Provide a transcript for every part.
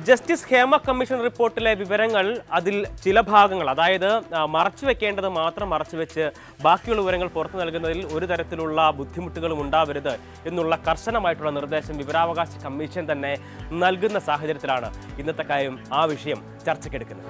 justice Hema commission റിപ്പോർട്ടിലെ വിവരങ്ങൾ അതിൽ ചില ഭാഗങ്ങൾ അതായത് ആ, മറച്ചു വെക്കേണ്ടത് മാത്രം മറച്ചു വെച്ച് ബാക്കിയുള്ള വിവരങ്ങൾ പുറത്തു നൽകുന്നതിൽ ഒരു തരത്തിലുള്ള ബുദ്ധിമുട്ടുകളും ഉണ്ടാവരുത് എന്നുള്ള കർശനമായിട്ടുള്ള നിർദ്ദേശം വിവരാവകാശ കമ്മീഷൻ തന്നെ നൽകുന്ന സാഹചര്യത്തിലാണ് ഇന്നത്തെ കാര്യം ആ വിഷയം ചർച്ചയ്ക്കെടുക്കുന്നത്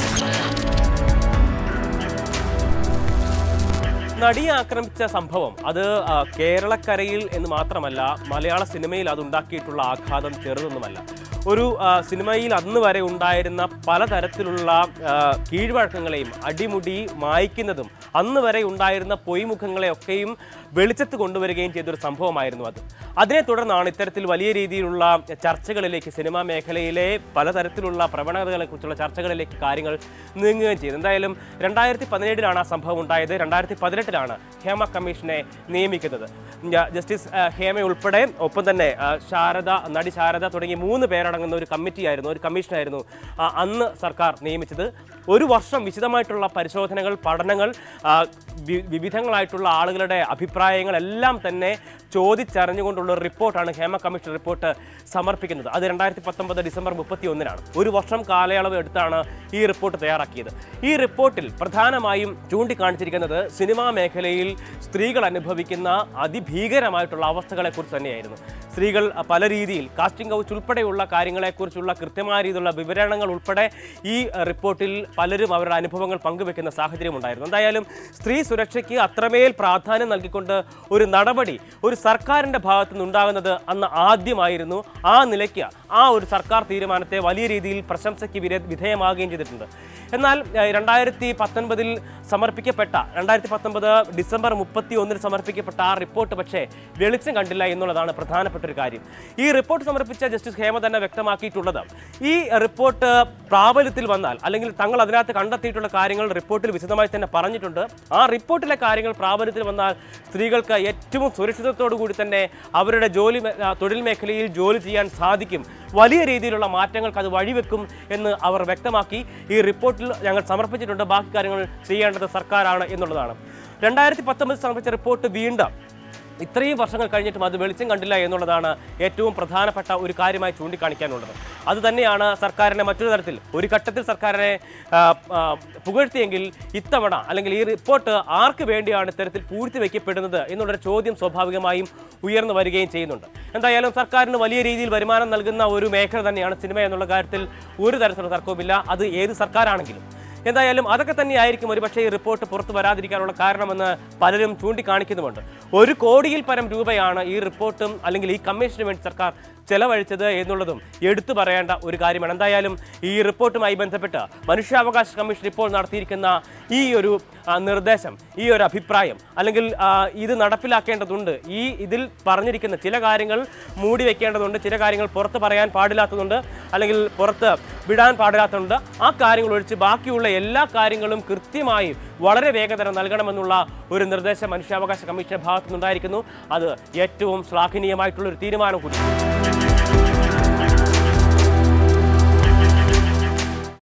നടിയെ ആക്രമിച്ച സംഭവം അത് ആ, കേരളക്കരയിൽ എന്ന് മാത്രമല്ല മലയാള സിനിമയിൽ അതുണ്ടാക്കിയിട്ടുള്ള ആഘാതം ചെറുതൊന്നുമല്ല ഒരു ആ, സിനിമയിൽ അന്ന് വരെ ഉണ്ടായിരുന്ന പലതരത്തിലുള്ള ആ, കീഴ്വഴക്കങ്ങളെയും അടിമുടി മായ്ക്കുന്നതും അന്ന് വരെ ഉണ്ടായിരുന്ന പൊയ്മുഖങ്ങളെയൊക്കെയും വെളിച്ചത്ത് കൊണ്ടുവരികയും ചെയ്തൊരു സംഭവമായിരുന്നു അത് അതിനെ തുടർന്നാണ് ഇത്തരത്തിൽ വലിയ രീതിയിലുള്ള ചർച്ചകളിലേക്ക് സിനിമാ മേഖലയിലെ പലതരത്തിലുള്ള പ്രവണതകളെക്കുറിച്ചുള്ള ചർച്ചകളിലേക്ക് കാര്യങ്ങൾ നീങ്ങുകയും ചെയ്തു എന്തായാലും രണ്ടായിരത്തി പതിനേഴിലാണ് ആ സംഭവം ഉണ്ടായത് രണ്ടായിരത്തി പതിനെട്ടിലാണ് ഹേമ കമ്മീഷനെ നിയമിക്കുന്നത് ഞ- ജസ്റ്റിസ് ആ, ഹേമ ഉൾപ്പെടെ ഒപ്പം തന്നെ ആ, ശാരദ നടി ശാരദ തുടങ്ങിയ മൂന്ന് പേരടങ്ങുന്ന ഒരു കമ്മിറ്റിയായിരുന്നു ഒരു കമ്മീഷനായിരുന്നു ആ, അന്ന് സർക്കാർ നിയമിച്ചത് ഒരു വർഷം വിശദമായിട്ടുള്ള പരിശോധനകൾ പഠനങ്ങൾ ആ, വി- വിവിധങ്ങളായിട്ടുള്ള ആളുകളുടെ അഭിപ്രായങ്ങൾ എല്ലാം തന്നെ ചോദിച്ചറിഞ്ഞുകൊണ്ടുള്ള ഒരു റിപ്പോർട്ടാണ് ഹേമ കമ്മീഷൻ റിപ്പോർട്ട് സമർപ്പിക്കുന്നത് അത് രണ്ടായിരത്തി പത്തൊമ്പത് ഡിസംബർ മുപ്പത്തി ഒന്നിനാണ് ഒരു വർഷം കാലയളവ് എടുത്താണ് ഈ റിപ്പോർട്ട് തയ്യാറാക്കിയത് ഈ റിപ്പോർട്ടിൽ പ്രധാനമായും ചൂണ്ടിക്കാണിച്ചിരിക്കുന്നത് സിനിമാ മേഖലയിൽ സ്ത്രീകൾ അനുഭവിക്കുന്ന അതിഭീകരമായിട്ടുള്ള അവസ്ഥകളെക്കുറിച്ച് തന്നെയായിരുന്നു സ്ത്രീകൾ അ, പല രീതിയിൽ കാസ്റ്റിംഗ് കൗച്ച് ഉൾപ്പെടെയുള്ള കാര്യങ്ങളെക്കുറിച്ചുള്ള കൃത്യമായ രീതിയിലുള്ള വിവരണങ്ങൾ ഉൾപ്പെടെ ഈ അ, റിപ്പോർട്ടിൽ പലരും അവരുടെ അനുഭവങ്ങൾ പങ്കുവെക്കുന്ന സാഹചര്യം ഉണ്ടായിരുന്നു എന്തായാലും സ്ത്രീ സുരക്ഷയ്ക്ക് അത്രമേൽ പ്രാധാന്യം നൽകിക്കൊണ്ട് ഒരു നടപടി ഒരു സർക്കാരിൻ്റെ ഭാഗത്തു നിന്നുണ്ടാകുന്നത് അന്ന് ആദ്യമായിരുന്നു ആ നിലയ്ക്ക് ആ ഒരു സർക്കാർ തീരുമാനത്തെ വലിയ രീതിയിൽ പ്രശംസയ്ക്ക് വിര- വിധേയമാകുകയും ചെയ്തിട്ടുണ്ട് എന്നാൽ ഏഹ്, രണ്ടായിരത്തി പത്തൊൻപതിൽ സമർപ്പിക്കപ്പെട്ട രണ്ടായിരത്തി പത്തൊൻപത് ഡിസംബർ മുപ്പത്തി ഒന്നിന് സമർപ്പിക്കപ്പെട്ട ആ റിപ്പോർട്ട് പക്ഷേ വെളിച്ചം കണ്ടില്ല എന്നുള്ളതാണ് പ്രധാനപ്പെട്ട ഒരു കാര്യം ഈ റിപ്പോർട്ട് സമർപ്പിച്ച ജസ്റ്റിസ് ഹേമ തന്നെ വ്യക്തമാക്കിയിട്ടുള്ളത് ഈ റിപ്പോർട്ട് പ്രാബല്യത്തിൽ വന്നാൽ അല്ലെങ്കിൽ തങ്ങൾ അതിനകത്ത് കണ്ടെത്തിയിട്ടുള്ള കാര്യങ്ങൾ റിപ്പോർട്ടിൽ വിശദമായി തന്നെ പറഞ്ഞിട്ടുണ്ട് ആ റിപ്പോർട്ടിലെ കാര്യങ്ങൾ പ്രാബല്യത്തിൽ വന്നാൽ സ്ത്രീകൾക്ക് ഏറ്റവും സുരക്ഷിതത്തോടു കൂടി തന്നെ അവരുടെ ജോലി മേ- ആ, തൊഴിൽ മേഖലയിൽ ജോലി ചെയ്യാൻ സാധിക്കും വലിയ രീതിയിലുള്ള മാറ്റങ്ങൾക്ക് അത് വഴിവെക്കും എന്ന് അവർ വ്യക്തമാക്കി ഈ റിപ്പോർട്ടിൽ ഞങ്ങൾ സമർപ്പിച്ചിട്ടുണ്ട് ബാക്കി കാര്യങ്ങൾ ചെയ്യേണ്ടത് സർക്കാരാണ് എന്നുള്ളതാണ് രണ്ടായിരത്തി പത്തൊമ്പത് സമർപ്പിച്ച റിപ്പോർട്ട് വീണ്ടും ഇത്രയും വർഷങ്ങൾ കഴിഞ്ഞിട്ടും അത് വെളിച്ചം കണ്ടില്ല എന്നുള്ളതാണ് ഏറ്റവും പ്രധാനപ്പെട്ട ഒരു കാര്യമായി ചൂണ്ടിക്കാണിക്കാനുള്ളത് അത് തന്നെയാണ് സർക്കാരിനെ മറ്റൊരു തരത്തിൽ ഒരു ഘട്ടത്തിൽ സർക്കാരിനെ ആ, ആ, പുകഴ്ത്തിയെങ്കിൽ ഇത്തവണ അല്ലെങ്കിൽ ഈ റിപ്പോർട്ട് ആർക്ക് വേണ്ടിയാണ് ഇത്തരത്തിൽ പൂഴ്ത്തി വയ്ക്കപ്പെടുന്നത് എന്നുള്ളൊരു ചോദ്യം സ്വാഭാവികമായും ഉയർന്നു വരികയും ചെയ്യുന്നുണ്ട് എന്തായാലും സർക്കാരിന് വലിയ രീതിയിൽ വരുമാനം നൽകുന്ന ഒരു മേഖല തന്നെയാണ് സിനിമ എന്നുള്ള കാര്യത്തിൽ ഒരു തരത്തിലുള്ള തർക്കവുമില്ല അത് ഏത് സർക്കാരാണെങ്കിലും എന്തായാലും അതൊക്കെ തന്നെയായിരിക്കും ഒരുപക്ഷേ ഈ റിപ്പോർട്ട് പുറത്തു വരാതിരിക്കാനുള്ള കാരണമെന്ന് പലരും ചൂണ്ടിക്കാണിക്കുന്നുമുണ്ട് ഒരു കോടിയിൽ പരം രൂപയാണ് ഈ റിപ്പോർട്ടും അല്ലെങ്കിൽ ഈ കമ്മീഷന് വേണ്ടി സർക്കാർ ചെലവഴിച്ചത് എന്നുള്ളതും എടുത്തു പറയേണ്ട ഒരു കാര്യമാണ് എന്തായാലും ഈ റിപ്പോർട്ടുമായി ബന്ധപ്പെട്ട് മനുഷ്യാവകാശ കമ്മീഷൻ ഇപ്പോൾ നടത്തിയിരിക്കുന്ന ഈ ഒരു ആ, നിർദ്ദേശം ഈ ഒരു അഭിപ്രായം അല്ലെങ്കിൽ ആ, ഇത് നടപ്പിലാക്കേണ്ടതുണ്ട് ഈ ഇതിൽ പറഞ്ഞിരിക്കുന്ന ചില കാര്യങ്ങൾ മൂടി വെക്കേണ്ടതുണ്ട് ചില കാര്യങ്ങൾ പുറത്ത് പറയാൻ പാടില്ലാത്തതുണ്ട് അല്ലെങ്കിൽ പുറത്ത് വിടാൻ പാടില്ലാത്തതുണ്ട് ആ കാര്യങ്ങൾ ഒഴിച്ച് ബാക്കിയുള്ള എല്ലാ കാര്യങ്ങളും കൃത്യമായി വളരെ വേഗതരം നൽകണമെന്നുള്ള ഒരു നിർദ്ദേശം മനുഷ്യാവകാശ കമ്മീഷന്റെ ഭാഗത്തുനിന്നുണ്ടായിരിക്കുന്നു അത് ഏറ്റവും ശ്ലാഘനീയമായിട്ടുള്ള ഒരു തീരുമാനം കൂടി